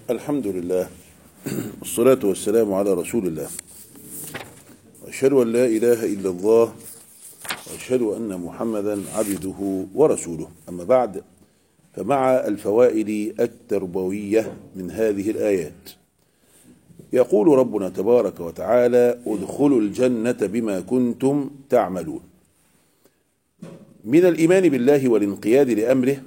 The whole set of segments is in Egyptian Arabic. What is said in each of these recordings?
الحمد لله والصلاة والسلام على رسول الله وأشهد أن لا إله إلا الله وأشهد أن محمدا عبده ورسوله أما بعد فمع الفوائد التربوية من هذه الآيات يقول ربنا تبارك وتعالى ادخلوا الجنة بما كنتم تعملون من الإيمان بالله والانقياد لأمره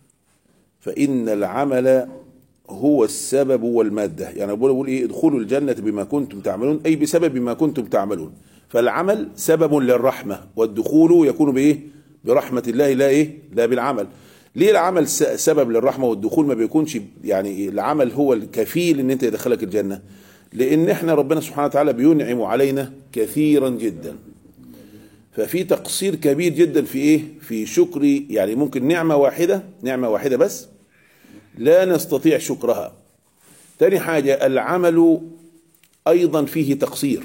فإن العمل هو السبب والمادة يعني بقول بقول إيه ادخلوا الجنة بما كنتم تعملون أي بسبب ما كنتم تعملون فالعمل سبب للرحمة والدخول يكون بإيه برحمة الله لا إيه لا بالعمل ليه العمل س- سبب للرحمة والدخول ما بيكونش يعني العمل هو الكفيل ان انت يدخلك الجنة لان احنا ربنا سبحانه وتعالى بينعم علينا كثيرا جدا ففي تقصير كبير جدا في ايه في شكر يعني ممكن نعمة واحدة نعمة واحدة بس لا نستطيع شكرها تاني حاجة العمل ايضا فيه تقصير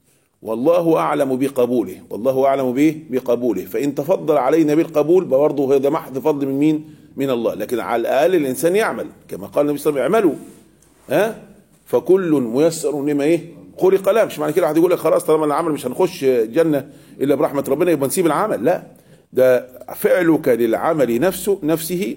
والله اعلم بقبوله والله اعلم به بقبوله فان تفضل علينا بالقبول برضه هذا محض فضل من مين من الله لكن على الاقل الانسان يعمل كما قال النبي صلى الله عليه وسلم اعملوا ها فكل ميسر لما ايه خلق له مش معنى كده واحد يقول لك خلاص طالما العمل مش هنخش جنه الا برحمه ربنا يبقى نسيب العمل لا ده فعلك للعمل نفسه نفسه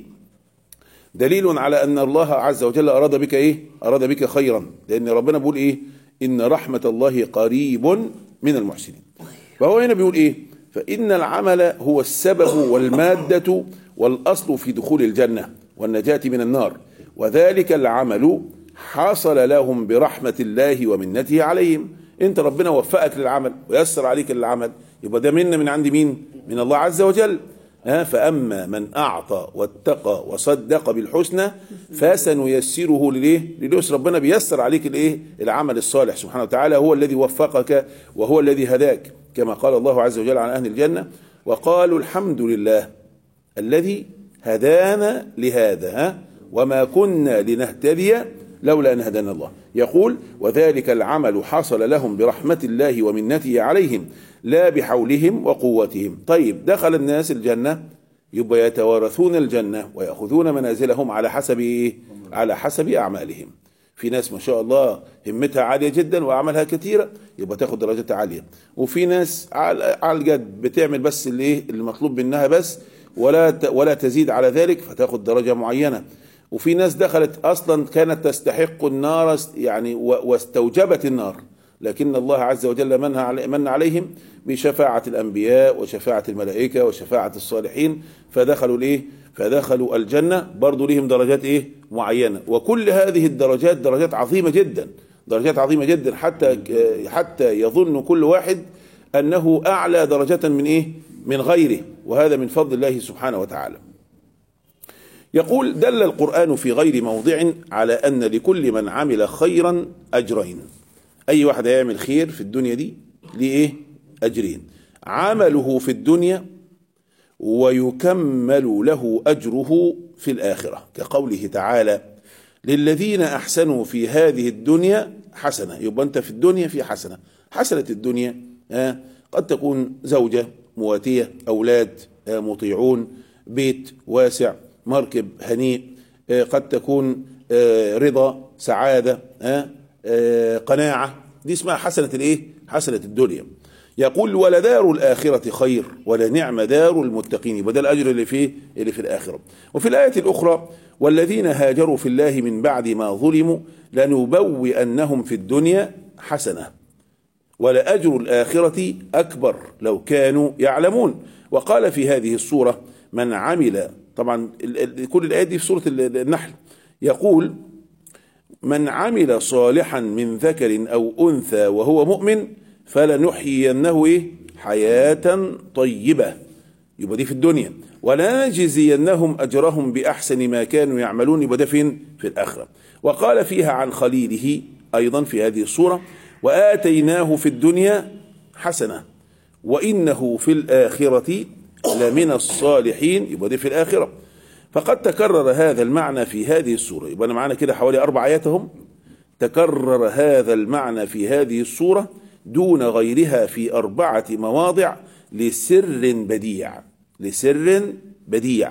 دليل على ان الله عز وجل اراد بك ايه اراد بك خيرا لان ربنا بيقول ايه ان رحمه الله قريب من المحسنين فهو هنا بيقول ايه فان العمل هو السبب والماده والاصل في دخول الجنه والنجاه من النار وذلك العمل حصل لهم برحمه الله ومنته عليهم انت ربنا وفقك للعمل ويسر عليك للعمل يبقى ده منا من عند مين من الله عز وجل ها فأما من أعطى واتقى وصدق بالحسنى فسنيسره للإيه؟ لليسر ربنا بيسر عليك الإيه؟ العمل الصالح سبحانه وتعالى هو الذي وفقك وهو الذي هداك كما قال الله عز وجل عن أهل الجنة وقالوا الحمد لله الذي هدانا لهذا ها؟ وما كنا لنهتدي لولا أن هدانا الله يقول وذلك العمل حصل لهم برحمة الله ومنته عليهم لا بحولهم وقوتهم طيب دخل الناس الجنة يبقى يتوارثون الجنة ويأخذون منازلهم على حسب إيه؟ على حسب أعمالهم في ناس ما شاء الله همتها عالية جدا وأعمالها كثيرة يبقى تاخد درجات عالية وفي ناس على على الجد بتعمل بس اللي إيه؟ المطلوب منها بس ولا ت- ولا تزيد على ذلك فتاخد درجة معينة وفي ناس دخلت اصلا كانت تستحق النار يعني و- واستوجبت النار لكن الله عز وجل منها علي من عليهم بشفاعة الأنبياء وشفاعة الملائكة وشفاعة الصالحين فدخلوا الإيه؟ فدخلوا الجنة برضو لهم درجات إيه؟ معينة وكل هذه الدرجات درجات عظيمة جدا درجات عظيمة جدا حتى حتى يظن كل واحد أنه أعلى درجة من إيه؟ من غيره وهذا من فضل الله سبحانه وتعالى يقول دل القرآن في غير موضع على أن لكل من عمل خيرا أجرين أي واحد هيعمل خير في الدنيا دي ليه إيه؟ أجرين عمله في الدنيا ويكمل له أجره في الآخرة كقوله تعالى للذين أحسنوا في هذه الدنيا حسنة يبقى أنت في الدنيا في حسنة حسنة الدنيا آه، قد تكون زوجة مواتية أولاد آه، مطيعون بيت واسع مركب هنيء آه، قد تكون آه، رضا سعادة آه، آه، قناعة دي اسمها حسنة الايه حسنة الدنيا يقول ولدار الآخرة خير ولنعم دار المتقين يبقى ده الأجر اللي فيه اللي في الآخرة وفي الآية الأخرى والذين هاجروا في الله من بعد ما ظلموا لنبوئنهم في الدنيا حسنة ولأجر الآخرة أكبر لو كانوا يعلمون وقال في هذه الصورة من عمل طبعا ال- ال- كل الآيات دي في سورة ال- النحل يقول من عمل صالحا من ذكر أو أنثى وهو مؤمن فلنحيينه إيه؟ حياة طيبة يبقى دي في الدنيا ولنجزينهم أجرهم بأحسن ما كانوا يعملون يبقى ده فين في الآخرة وقال فيها عن خليله أيضا في هذه الصورة وآتيناه في الدنيا حسنة وإنه في الآخرة لمن الصالحين يبقى دي في الآخرة فقد تكرر هذا المعنى في هذه السورة يبقى أنا معانا كده حوالي أربع آيات هم تكرر هذا المعنى في هذه السورة دون غيرها في أربعة مواضع لسر بديع لسر بديع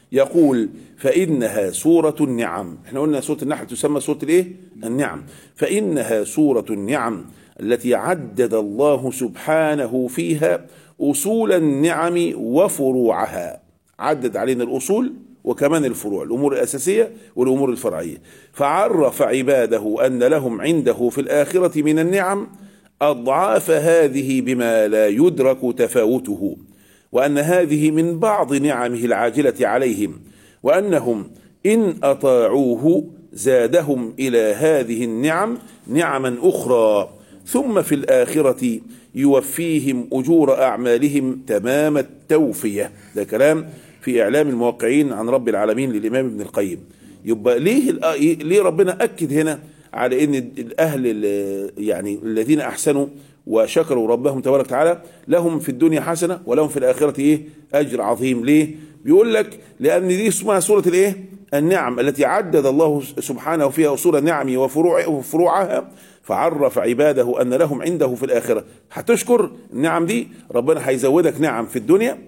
يقول فإنها سورة النعم احنا قلنا سورة النحل تسمى سورة الايه النعم فإنها سورة النعم التي عدد الله سبحانه فيها أصول النعم وفروعها عدد علينا الأصول وكمان الفروع الأمور الأساسية والأمور الفرعية فعرف عباده أن لهم عنده في الآخرة من النعم أضعاف هذه بما لا يدرك تفاوته وأن هذه من بعض نعمه العاجلة عليهم وأنهم إن أطاعوه زادهم إلى هذه النعم نعما أخرى ثم في الآخرة يوفيهم أجور أعمالهم تمام التوفية ده كلام في إعلام الموقعين عن رب العالمين للإمام ابن القيم يبقى ليه ليه ربنا أكد هنا على ان الاهل يعني الذين احسنوا وشكروا ربهم تبارك وتعالى لهم في الدنيا حسنه ولهم في الاخره ايه اجر عظيم ليه بيقول لك لان دي اسمها سوره الايه النعم التي عدد الله سبحانه فيها اصول النعم وفروع وفروعها فعرف عباده ان لهم عنده في الاخره هتشكر النعم دي ربنا هيزودك نعم في الدنيا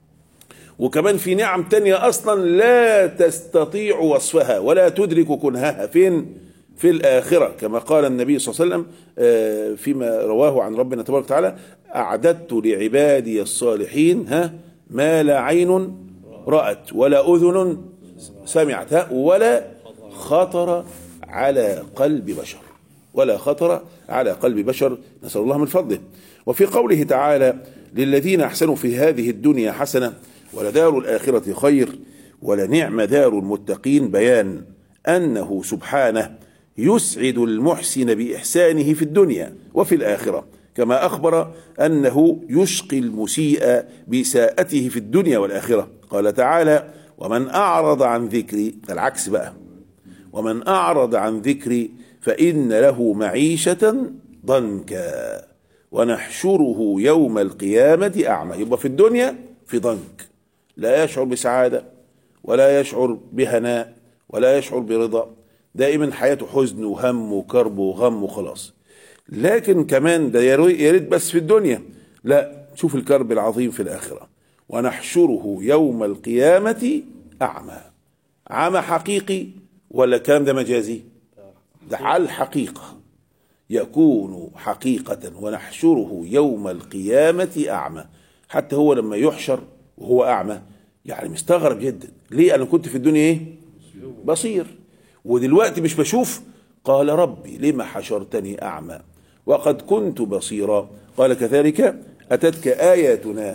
وكمان في نعم تانية اصلا لا تستطيع وصفها ولا تدرك كنهها فين في الآخرة كما قال النبي صلى الله عليه وسلم فيما رواه عن ربنا تبارك وتعالى أعددت لعبادي الصالحين ها ما لا عين رأت ولا أذن سمعت ولا خطر على قلب بشر ولا خطر على قلب بشر نسأل الله من فضله وفي قوله تعالى للذين أحسنوا في هذه الدنيا حسنة ولدار الآخرة خير ولنعم دار المتقين بيان أنه سبحانه يسعد المحسن بإحسانه في الدنيا وفي الآخرة كما أخبر أنه يشقي المسيء بإساءته في الدنيا والآخرة قال تعالى ومن أعرض عن ذكري العكس بقى ومن أعرض عن ذكري فإن له معيشة ضنكا ونحشره يوم القيامة أعمى يبقى في الدنيا في ضنك لا يشعر بسعادة ولا يشعر بهناء ولا يشعر برضا دائما حياته حزن وهم وكرب وغم وخلاص لكن كمان ده يا ريت بس في الدنيا لا شوف الكرب العظيم في الآخرة ونحشره يوم القيامة أعمى عمى حقيقي ولا الكلام ده مجازي ده على الحقيقة يكون حقيقة ونحشره يوم القيامة أعمى حتى هو لما يحشر وهو أعمى يعني مستغرب جدا ليه أنا كنت في الدنيا إيه بصير ودلوقتي مش بشوف قال ربي لما حشرتني أعمى وقد كنت بصيرا قال كذلك أتتك آياتنا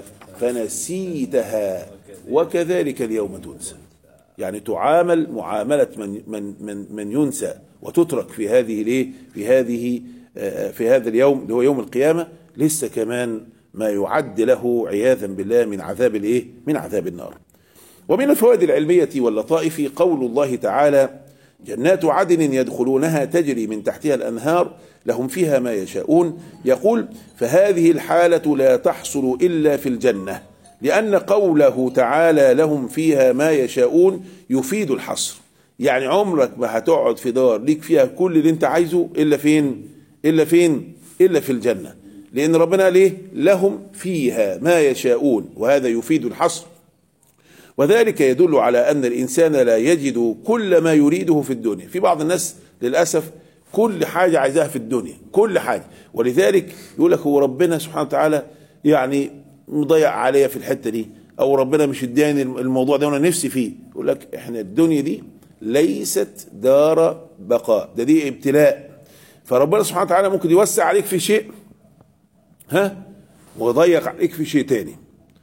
فنسيتها وكذلك اليوم تنسى يعني تعامل معاملة من من من من ينسى وتترك في هذه الايه في هذه في هذا اليوم اللي هو يوم القيامة لسه كمان ما يعد له عياذا بالله من عذاب الايه من عذاب النار ومن الفوائد العلمية واللطائف قول الله تعالى جنات عدن يدخلونها تجري من تحتها الأنهار لهم فيها ما يشاءون يقول فهذه الحالة لا تحصل إلا في الجنة لأن قوله تعالى لهم فيها ما يشاءون يفيد الحصر يعني عمرك ما هتقعد في دار ليك فيها كل اللي انت عايزه إلا فين إلا فين إلا في الجنة لأن ربنا ليه لهم فيها ما يشاءون وهذا يفيد الحصر وذلك يدل على أن الإنسان لا يجد كل ما يريده في الدنيا في بعض الناس للأسف كل حاجة عايزاها في الدنيا كل حاجة ولذلك يقول لك هو ربنا سبحانه وتعالى يعني مضيع عليا في الحتة دي أو ربنا مش اداني الموضوع ده وأنا نفسي فيه يقول لك إحنا الدنيا دي ليست دار بقاء ده دي ابتلاء فربنا سبحانه وتعالى ممكن يوسع عليك في شيء ها ويضيق عليك في شيء تاني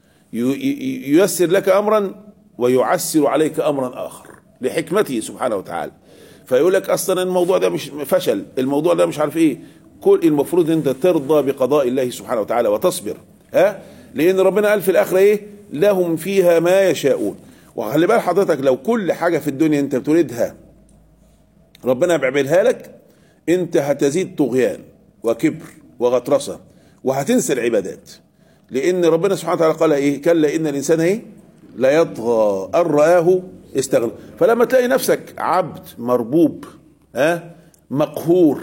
ييسر لك امرا ويعسر عليك امرا اخر لحكمته سبحانه وتعالى فيقول لك اصلا الموضوع ده مش فشل الموضوع ده مش عارف ايه كل المفروض انت ترضى بقضاء الله سبحانه وتعالى وتصبر ها لان ربنا قال في الاخره ايه لهم فيها ما يشاءون وخلي بال حضرتك لو كل حاجه في الدنيا انت بتريدها ربنا بيعملها لك انت هتزيد طغيان وكبر وغطرسه وهتنسى العبادات لان ربنا سبحانه وتعالى قال ايه كلا ان الانسان ايه لا يطغى ان رآه استغنى فلما تلاقي نفسك عبد مربوب ها أه؟ مقهور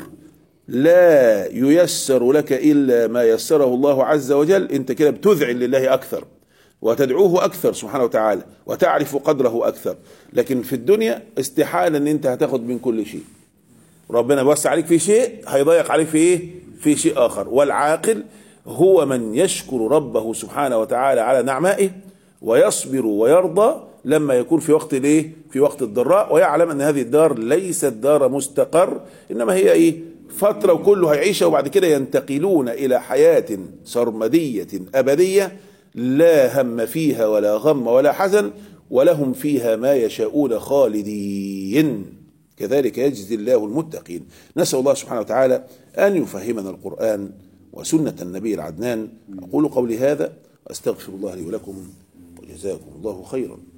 لا ييسر لك الا ما يسره الله عز وجل انت كده بتذعن لله اكثر وتدعوه أكثر سبحانه وتعالى وتعرف قدره أكثر لكن في الدنيا استحالة أن أنت هتاخد من كل شيء ربنا بيوسع عليك في شيء هيضيق عليك في ايه في شيء اخر والعاقل هو من يشكر ربه سبحانه وتعالى على نعمائه ويصبر ويرضى لما يكون في وقت الايه في وقت الضراء ويعلم ان هذه الدار ليست دار مستقر انما هي ايه فتره وكله هيعيشها وبعد كده ينتقلون الى حياه سرمديه ابديه لا هم فيها ولا غم ولا حزن ولهم فيها ما يشاءون خالدين كذلك يجزي الله المتقين نسأل الله سبحانه وتعالى أن يفهمنا القرآن وسنة النبي العدنان أقول قولي هذا أستغفر الله لي ولكم وجزاكم الله خيرا